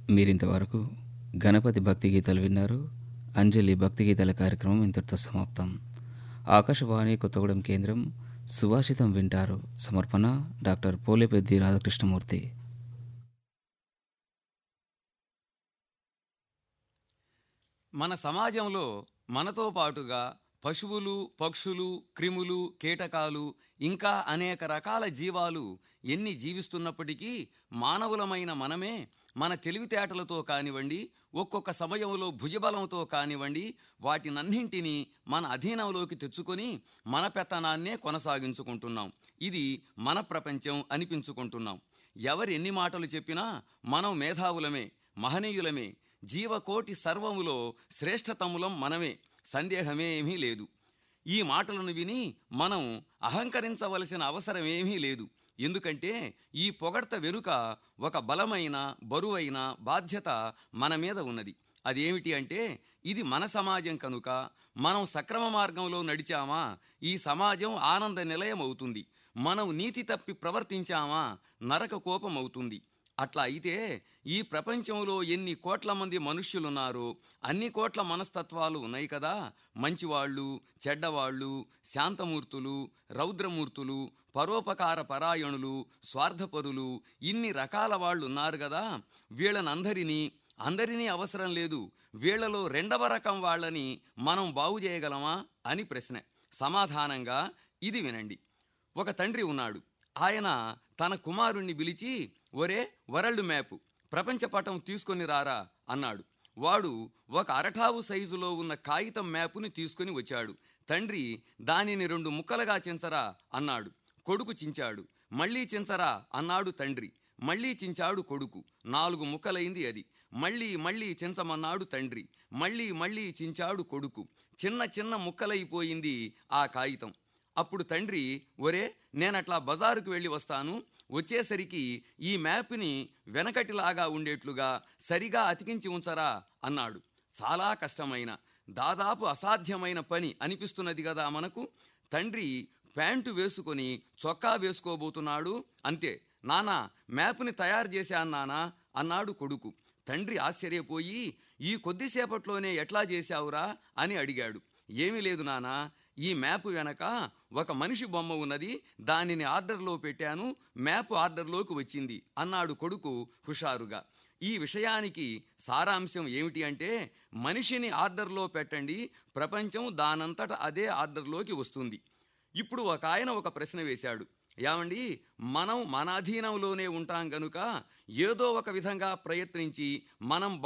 మీరింతవరకు గణపతి భక్తి గీతాలు విన్నారు అంజలి భక్తి గీతాల కార్యక్రమం ఇంతటితో సమాప్తం ఆకాశవాణి కొత్తగూడెం కేంద్రం సుభాషితం వింటారు సమర్పణ డాక్టర్ పోలేపెద్ది రాధాకృష్ణమూర్తి మన సమాజంలో మనతో పాటుగా పశువులు పక్షులు క్రిములు కీటకాలు ఇంకా అనేక రకాల జీవాలు ఎన్ని జీవిస్తున్నప్పటికీ మానవులమైన మనమే మన తెలివితేటలతో కానివ్వండి ఒక్కొక్క సమయంలో భుజబలంతో కానివ్వండి వాటినన్నింటినీ మన అధీనంలోకి తెచ్చుకొని మన పెత్తనాన్నే కొనసాగించుకుంటున్నాం ఇది మన ప్రపంచం అనిపించుకుంటున్నాం ఎవరు ఎన్ని మాటలు చెప్పినా మనం మేధావులమే మహనీయులమే జీవకోటి సర్వములో శ్రేష్ఠతములం మనమే సందేహమేమీ లేదు ఈ మాటలను విని మనం అహంకరించవలసిన అవసరమేమీ లేదు ఎందుకంటే ఈ పొగడ్త వెనుక ఒక బలమైన బరువైన బాధ్యత మన మీద ఉన్నది అదేమిటి అంటే ఇది మన సమాజం కనుక మనం సక్రమ మార్గంలో నడిచామా ఈ సమాజం ఆనంద నిలయం అవుతుంది మనం నీతి తప్పి ప్రవర్తించామా నరక కోపం అవుతుంది అట్లా అయితే ఈ ప్రపంచంలో ఎన్ని కోట్ల మంది మనుష్యులున్నారో అన్ని కోట్ల మనస్తత్వాలు ఉన్నాయి కదా మంచివాళ్ళు చెడ్డవాళ్ళు శాంతమూర్తులు రౌద్రమూర్తులు పరోపకార పరాయణులు స్వార్థపరులు ఇన్ని రకాల వాళ్ళు ఉన్నారు కదా వీళ్ళనందరినీ అందరినీ అవసరం లేదు వీళ్లలో రెండవ రకం వాళ్ళని మనం బాగు చేయగలమా అని ప్రశ్న సమాధానంగా ఇది వినండి ఒక తండ్రి ఉన్నాడు ఆయన తన కుమారుణ్ణి పిలిచి ఒరే వరల్డ్ మ్యాప్ ప్రపంచ పటం తీసుకొని రారా అన్నాడు వాడు ఒక అరటావు సైజులో ఉన్న కాగితం మ్యాపుని తీసుకొని వచ్చాడు తండ్రి దానిని రెండు ముక్కలుగా చించరా అన్నాడు కొడుకు చించాడు మళ్ళీ చించరా అన్నాడు తండ్రి మళ్ళీ చించాడు కొడుకు నాలుగు ముక్కలైంది అది మళ్ళీ మళ్ళీ చించమన్నాడు తండ్రి మళ్ళీ మళ్ళీ చించాడు కొడుకు చిన్న చిన్న ముక్కలైపోయింది ఆ కాగితం అప్పుడు తండ్రి ఒరే నేనట్లా బజారుకు వెళ్ళి వస్తాను వచ్చేసరికి ఈ మ్యాప్ని వెనకటిలాగా ఉండేట్లుగా సరిగా అతికించి ఉంచరా అన్నాడు చాలా కష్టమైన దాదాపు అసాధ్యమైన పని అనిపిస్తున్నది కదా మనకు తండ్రి ప్యాంటు వేసుకొని చొక్కా వేసుకోబోతున్నాడు అంతే నానా మ్యాప్ని తయారు చేశాను నానా అన్నాడు కొడుకు తండ్రి ఆశ్చర్యపోయి ఈ కొద్దిసేపట్లోనే ఎట్లా చేశావురా అని అడిగాడు ఏమీ లేదు నానా ఈ మ్యాప్ వెనక ఒక మనిషి బొమ్మ ఉన్నది దానిని ఆర్డర్లో పెట్టాను మ్యాప్ ఆర్డర్లోకి వచ్చింది అన్నాడు కొడుకు హుషారుగా ఈ విషయానికి సారాంశం ఏమిటి అంటే మనిషిని ఆర్డర్లో పెట్టండి ప్రపంచం దానంతట అదే ఆర్డర్లోకి వస్తుంది ఇప్పుడు ఒక ఆయన ఒక ప్రశ్న వేశాడు ఏమండి మనం మన అధీనంలోనే ఉంటాం గనుక ఏదో ఒక విధంగా ప్రయత్నించి మనం